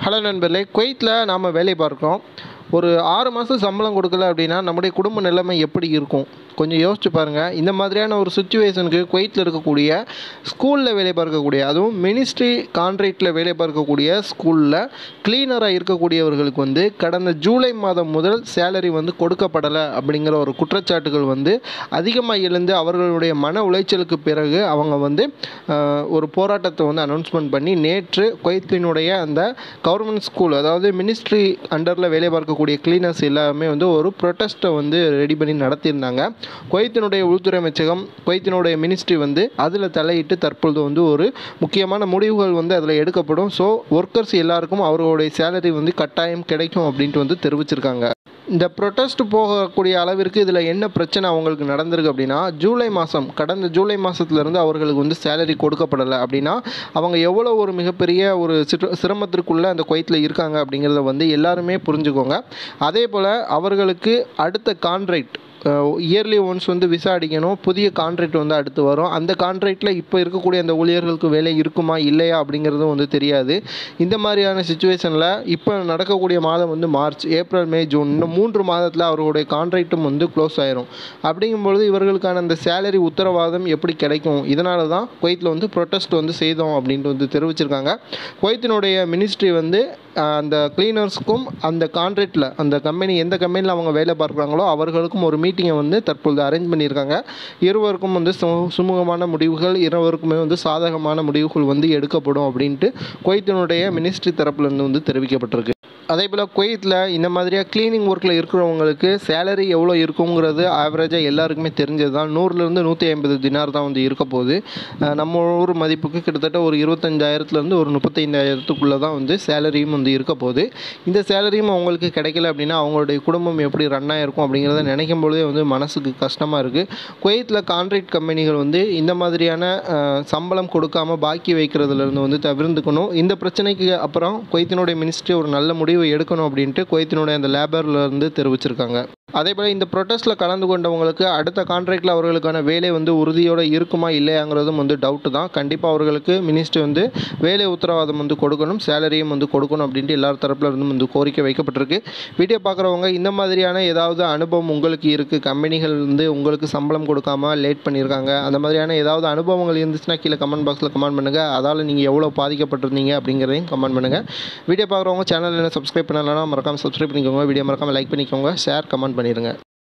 hello நண்பர்களே குவைத்தில் நாம் வேலை பார்க்குறோம் ஒரு ஆறு மாதம் சம்பளம் கொடுக்கல அப்படின்னா நம்முடைய குடும்ப நிலைமை எப்படி இருக்கும் கொஞ்சம் யோசிச்சு பாருங்கள் இந்த மாதிரியான ஒரு சுச்சுவேஷனுக்கு குவைத்தில் இருக்கக்கூடிய ஸ்கூலில் வேலை பார்க்கக்கூடிய அதுவும் மினிஸ்ட்ரி கான்ட்ராக்டில் வேலை பார்க்கக்கூடிய ஸ்கூலில் க்ளீனராக இருக்கக்கூடியவர்களுக்கு வந்து கடந்த ஜூலை மாதம் முதல் சேலரி வந்து கொடுக்கப்படலை அப்படிங்கிற ஒரு குற்றச்சாட்டுகள் வந்து அதிகமாக எழுந்து அவர்களுடைய மன உளைச்சலுக்கு பிறகு அவங்க வந்து ஆஹ், ஒரு போராட்டத்தை வந்து அனௌன்ஸ்மெண்ட் பண்ணி நேற்று குவைத்தினுடைய அந்த கவர்மெண்ட் ஸ்கூல் அதாவது மினிஸ்ட்ரி அண்டரில் வேலை பார்க்கக்கூடிய கிளீனர்ஸ் எல்லாமே வந்து ஒரு ப்ரொட்டஸ்ட்டை வந்து ரெடி பண்ணி நடத்தியிருந்தாங்க குவைத்தினுடைய உள்துறை அமைச்சகம் குவைத்தினுடைய மினிஸ்ட்ரி வந்து அதில் தலையிட்டு தற்பொழுது வந்து ஒரு முக்கியமான முடிவுகள் வந்து அதில் எடுக்கப்படும் ஸோ ஒர்க்கர்ஸ் எல்லாருக்கும் அவர்களுடைய சேலரி வந்து கட்டாயம் கிடைக்கும் அப்படின்ட்டு வந்து தெரிவிச்சிருக்காங்க இந்த ப்ரொட்டஸ்ட் போகக்கூடிய அளவிற்கு இதில் என்ன பிரச்சனை அவங்களுக்கு நடந்திருக்கு அப்படின்னா ஜூலை மாதம் கடந்த ஜூலை மாதத்துலேருந்து அவர்களுக்கு வந்து சேலரி கொடுக்கப்படலை அப்படின்னா அவங்க எவ்வளோ ஒரு மிகப்பெரிய ஒரு சிறு சிரமத்திற்குள்ளே அந்த குவைத்தில் இருக்காங்க அப்படிங்கிறத வந்து எல்லாருமே புரிஞ்சுக்கோங்க அதே போல் அவர்களுக்கு அடுத்த கான்ட்ராக்ட் இயர்லி ஒன்ஸ் வந்து விசா அடிக்கணும் புதிய கான்ட்ராக்ட் வந்து அடுத்து வரும் அந்த கான்ட்ராக்டில் இப்போ இருக்கக்கூடிய அந்த ஊழியர்களுக்கு வேலை இருக்குமா இல்லையா அப்படிங்கிறதும் வந்து தெரியாது இந்த மாதிரியான சுச்சுவேஷனில் இப்போ நடக்கக்கூடிய மாதம் வந்து மார்ச் ஏப்ரல் மே ஜூன் இன்னும் மூன்று மாதத்தில் அவர்களுடைய கான்ட்ராக்டும் வந்து க்ளோஸ் ஆயிரும் அப்படிங்கும்பொழுது இவர்களுக்கான அந்த சேலரி உத்தரவாதம் எப்படி கிடைக்கும் இதனால தான் குவைத்தில் வந்து ப்ரொட்டஸ்ட் வந்து செய்தோம் அப்படின்ட்டு வந்து தெரிவிச்சிருக்காங்க குவைத்தினுடைய மினிஸ்ட்ரி வந்து அஹ், அந்த கிளீனர்ஸ்க்கும் அந்த கான்ட்ராக்டில் அந்த கம்பெனி எந்த கம்பெனியில் அவங்க வேலை பார்க்குறாங்களோ அவர்களுக்கும் ஒரு மீட்டிங்கை வந்து தற்பொழுது அரேஞ்ச் பண்ணியிருக்காங்க இருவருக்கும் வந்து சு- சுமூகமான முடிவுகள் இருவருக்குமே வந்து சாதகமான முடிவுகள் வந்து எடுக்கப்படும் அப்படின்ட்டு குவைத்தினுடைய மினிஸ்ட்ரி தரப்புலேருந்து வந்து தெரிவிக்கப்பட்டிருக்கு அதே போல் குவைத்தில் இந்த மாதிரியாக க்ளீனிங் ஒர்க்கில் இருக்கிறவங்களுக்கு சேலரி எவ்வளோ இருக்குங்கிறது ஆவரேஜாக எல்லாருக்குமே தெரிஞ்சது தான் நூறுலேருந்து நூற்றி ஐம்பது தினார் தான் வந்து இருக்க போகுது அஹ் நம்ம ஊர் மதிப்புக்கு கிட்டத்தட்ட ஒரு இருபத்தஞ்சாயிரத்துலேருந்து ஒரு முப்பத்தைந்தாயிரத்துக்குள்ளே தான் வந்து சேலரியும் வந்து இருக்க போகுது இந்த சேலரியும் அவங்களுக்கு கிடைக்கல அப்படின்னா அவங்களுடைய குடும்பம் எப்படி ரன் ஆகிருக்கும் அப்படிங்கிறத நினைக்கும் பொழுதே வந்து மனசுக்கு கஷ்டமாக இருக்குது குவைத்தில் கான்ட்ராக்ட் கம்பெனிகள் வந்து இந்த மாதிரியான அஹ், சம்பளம் கொடுக்காம பாக்கி வைக்கிறதுலேருந்து வந்து தவிர்த்துக்கணும் இந்த பிரச்சனைக்கு அப்புறம் குவைத்தினுடைய மினிஸ்ட்ரி ஒரு நல்ல முடிவு எடுக்கணும் அப்படின்ட்டு குவைத்தினுடைய அந்த லேபர்ல இருந்து தெரிவிச்சிருக்காங்க அதே போல் இந்த ப்ரொட்டஸ்ட்டில் கலந்து கொண்டவங்களுக்கு அடுத்த கான்ட்ராக்டில் அவர்களுக்கான வேலை வந்து உறுதியோடு இருக்குமா இல்லையாங்கிறதும் வந்து டவுட்டு தான் கண்டிப்பாக அவர்களுக்கு மினிஸ்ட்ரி வந்து வேலை உத்தரவாதம் வந்து கொடுக்கணும் சேலரியும் வந்து கொடுக்கணும் அப்படின்ட்டு எல்லா தரப்புல இருந்தும் வந்து கோரிக்கை வைக்கப்பட்டிருக்கு வீடியோ பார்க்குறவங்க இந்த மாதிரியான ஏதாவது அனுபவம் உங்களுக்கு இருக்குது கம்பெனிகள் வந்து உங்களுக்கு சம்பளம் கொடுக்காம லேட் பண்ணியிருக்காங்க அந்த மாதிரியான ஏதாவது அனுபவங்கள் இருந்துச்சுன்னா கீழே கமெண்ட் பாக்ஸில் கமெண்ட் பண்ணுங்கள் அதால் நீங்கள் எவ்வளோ பாதிக்கப்பட்டிருந்தீங்க அப்படிங்கிறதையும் கமெண்ட் பண்ணுங்கள் வீடியோ பார்க்குறவங்க சேனல் என்ன சப்ஸ்கிரைப் பண்ணலைன்னா மறக்காமல் சப்ஸ்கிரைப் பண்ணிக்கோங்க வீடியோ மறக்காமல் லைக் பண்ணிக்கோங்க ஷேர் கமெண்ட் பண்ணிடுங்க